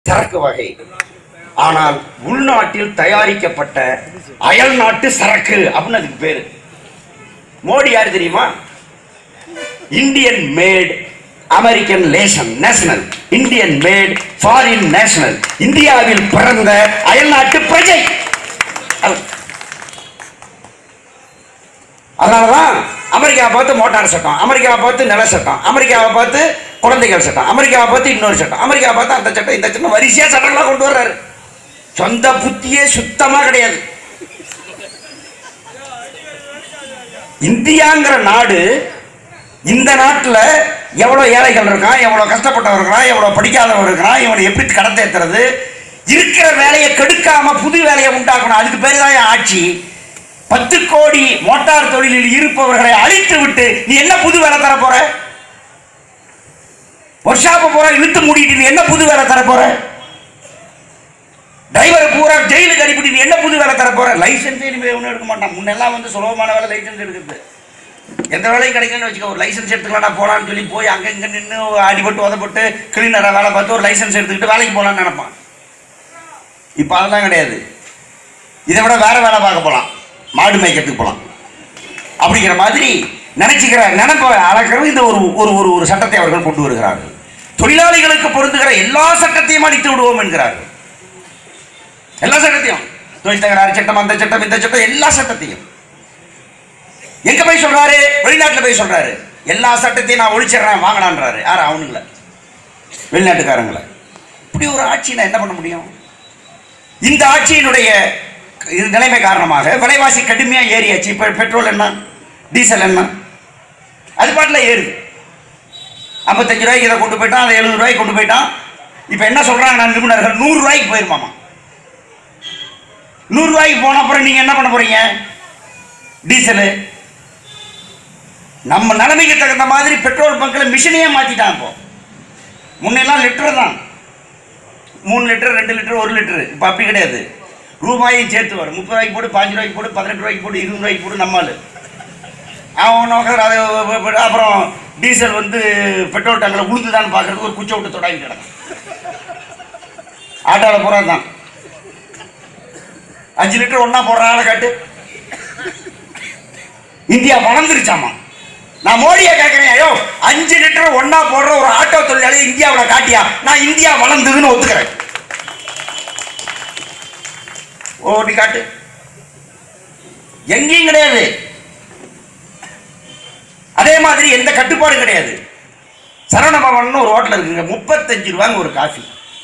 சரக்கு வகை ஆனால் உள்நாட்டில் தயாரிக்கப்பட்ட அயல் நாட்டு சரக்கு அப்படின்னு அதுக்கு பேரு மோடி யார் தெரியுமா Indian made American nation national Indian made foreign national இந்தியாவில் பிறந்த அயல்நாட்டு பிரஜை அவர். அதனாலதான் அமெரிக்காவை பார்த்து மோட்டார் சட்டம் அமெரிக்காவை பார்த்து நில சட்டம் அமெரிக்காவை பார்த்து குழந்தைகள் சட்டம் அமெரிக்காவை பார்த்து இன்னொரு சட்டம் அமெரிக்காவை பார்த்து அந்த சட்டம் இந்த சட்டம் வரிசையா சட்டங்களாக கொண்டு வர்றாரு சொந்த புத்தியே சுத்தமா கிடையாது இந்தியாங்கிற நாடு இந்த நாட்டுல எவ்வளவு ஏழைகள் இருக்கான் எவ்வளவு கஷ்டப்பட்டவர் இருக்கான் எவ்வளவு படிக்காதவர் இருக்கான் இவனை எப்படி கடத்தேத்துறது இருக்கிற வேலையை கெடுக்காம புது வேலையை உண்டாக்கணும் அதுக்கு பேரு தான் என் ஆட்சி பத்து கோடி மோட்டார் தொழிலில் இருப்பவர்களை அழித்து விட்டு நீ என்ன புது வேலை தர போற ஒர்க் ஷாப்பை பூரா இழுத்து மூடிட்டு நீ என்ன புது வேலை தர போற டிரைவர் பூரா ஜெயிலுக்கு அனுப்பிட்டு நீ என்ன புது வேலை தர போற லைசன்ஸ் இனிமே ஒன்றும் எடுக்க மாட்டான் முன்னெல்லாம் வந்து சுலபமான வேலை லைசன்ஸ் எடுக்கிறது எந்த வேலையும் கிடைக்கலன்னு வச்சுக்கோ ஒரு லைசன்ஸ் எடுத்துக்கலாம்டா போலான்னு சொல்லி போய் அங்க இங்க நின்று அடிபட்டு உதப்பட்டு கிளீனரா வேலை பார்த்து ஒரு லைசன்ஸ் எடுத்துக்கிட்டு வேலைக்கு போலாம்னு நினைப்பான் இப்போ அதெல்லாம் கிடையாது இதை விட வேற வேலை பார்க்க போலாம் மாடு மேய்க்கிறதுக்கு போலாம் அப்படிங்கிற மாதிரி நினைச்சுக்கிற நினைப்ப அளக்கிறது இந்த ஒரு ஒரு ஒரு ஒரு சட்டத்தை அவர்கள் கொண்டு வருகிறார்கள் தொழிலாளிகளுக்கு பொருந்துகிற எல்லா சட்டத்தையும் அடித்து விடுவோம் என்கிறார்கள் எல்லா சட்டத்தையும் தொழில் தகராறு சட்டம் அந்த சட்டம் இந்த சட்டம் எல்லா சட்டத்தையும் எங்க போய் சொல்றாரு வெளிநாட்டுல போய் சொல்றாரு எல்லா சட்டத்தையும் நான் ஒழிச்சிடுறேன் வாங்கலான்றாரு யார் அவனுங்கள வெளிநாட்டுக்காரங்கள இப்படி ஒரு ஆட்சி நான் என்ன பண்ண முடியும் இந்த ஆட்சியினுடைய இது நிலைமை காரணமாக விலைவாசி கடுமையா ஏறியாச்சு இப்ப பெட்ரோல் என்ன டீசல் என்ன அது பாட்டில் ஏறுது ஐம்பத்தஞ்சு ரூபாய்க்கு இதை கொண்டு போயிட்டான் அதை எழுபது ரூபாய்க்கு கொண்டு போயிட்டான் இப்போ என்ன சொல்றாங்க நான் நிபுணர்கள் நூறு ரூபாய்க்கு போயிருமாமா நூறு ரூபாய்க்கு போன அப்புறம் நீங்க என்ன பண்ண போறீங்க டீசலு நம்ம நிலைமைக்கு தகுந்த மாதிரி பெட்ரோல் பங்க்ல மிஷினையே மாத்திட்டான் இப்போ முன்னெல்லாம் லிட்டர் தான் மூணு லிட்டர் ரெண்டு லிட்டர் ஒரு லிட்டர் இப்போ அப்படி கிடையாது ரூபாயும் சேர்த்து வரும் முப்பது ரூபாய்க்கு போட்டு பாஞ்சு ரூபாய்க்கு போட்டு பதினெட்டு ரூபாய்க்கு போட்டு இருபது ரூபாய்க்கு போட்டு நம்மால் அவன் நோக்கிற அது அப்புறம் டீசல் வந்து பெட்ரோல் டேங்கில் உளுந்துதான்னு பார்க்கறதுக்கு ஒரு குச்சை விட்டு தொடங்கி கிடக்கும் ஆட்டோவில் போகிறா தான் அஞ்சு லிட்டர் ஒன்றா போடுற ஆளை காட்டு இந்தியா வளர்ந்துருச்சாமா நான் மோடியை கேட்குறேன் ஐயோ அஞ்சு லிட்டர் ஒண்ணா போடுற ஒரு ஆட்டோ தொழிலாளி இந்தியாவில் காட்டியா நான் இந்தியா வளர்ந்ததுன்னு ஒத்துக்கிறேன் ஓடி காட்டு எங்கேயும் கிடையாது அதே மாதிரி எந்த கட்டுப்பாடும் கிடையாது சரவண பவன் ஒரு ஹோட்டல் இருக்குங்க முப்பத்தஞ்சு ரூபாங்க ஒரு காஃபி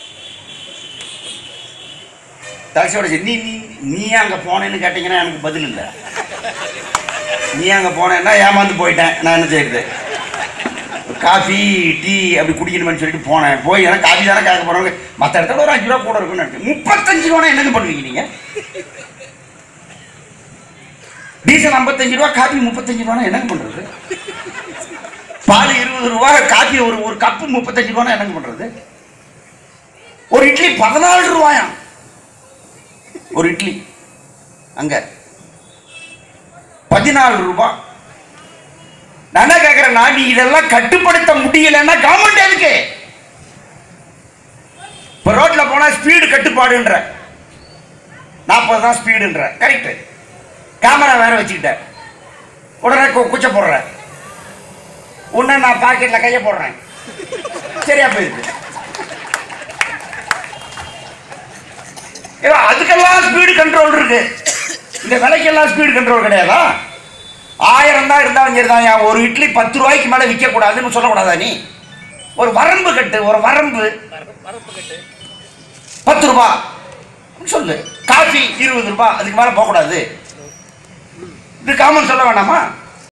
டாக்ஸியோட சரி, நீ நீ நீ அங்கே போனேன்னு கேட்டீங்கன்னா எனக்கு பதில் இல்லை நீ அங்கே போனேன்னா ஏமாந்து போயிட்டேன் நான் என்ன செய்யுது காஃபி டீ அப்படி குடிக்கணும்னு சொல்லிட்டு போனேன் போய் எனக்கு காஃபி தானே கேட்க போகிறவங்க மற்ற இடத்துல ஒரு அஞ்சு ரூபா கூட இருக்குன்னு நினைச்சேன் முப்பத்தஞ்சு ரூபா என்னங்க பண்ணுவீங்க நீங்கள் டீசல் ஐம்பத்தஞ்சு ரூபா காஃபி முப்பத்தஞ்சு ரூபா என்னங்க பண்ணுறது பால் இருபது ரூபா காஃபி ஒரு ஒரு கப்பு முப்பத்தஞ்சு ரூபா என்னங்க பண்ணுறது ஒரு இட்லி பதினாலு ரூபாயாம் ஒரு இட்லி அங்க பதினாலு ரூபாய் நான் என்ன கேட்கிறேன் நான் நீ இதெல்லாம் கட்டுப்படுத்த முடியலன்னா கவர்மெண்ட் எதுக்கு இப்ப ரோட்ல போனா ஸ்பீடு கட்டுப்பாடுன்ற நாற்பது தான் ஸ்பீடுன்ற கரெக்ட் கேமரா வேற வச்சுக்கிட்டேன் உடனே கு- குச்சை போடுறேன் உடனே நான் பாக்கெட்ல கையை போடுறேன் சரியா போயிருக்கு ஏன்னா அதுக்கெல்லாம் ஸ்பீடு கண்ட்ரோல் இருக்கு இந்த விலைக்கெல்லாம் ஸ்பீடு கண்ட்ரோல் கிடையாதா ஆயிரம் தான் இருந்தாலும் சரிதான் ஏன் ஒரு இட்லி பத்து ரூபாய்க்கு மேலே விற்கக்கூடாதுன்னு சொல்லக்கூடாதா நீ ஒரு வரம்பு கட்டு ஒரு வரம்பு பத்து ரூபா சொல்லு காஃபி இருபது ரூபாய் அதுக்கு மேலே போகக்கூடாது இது காமன் சொல்ல வேண்டாமா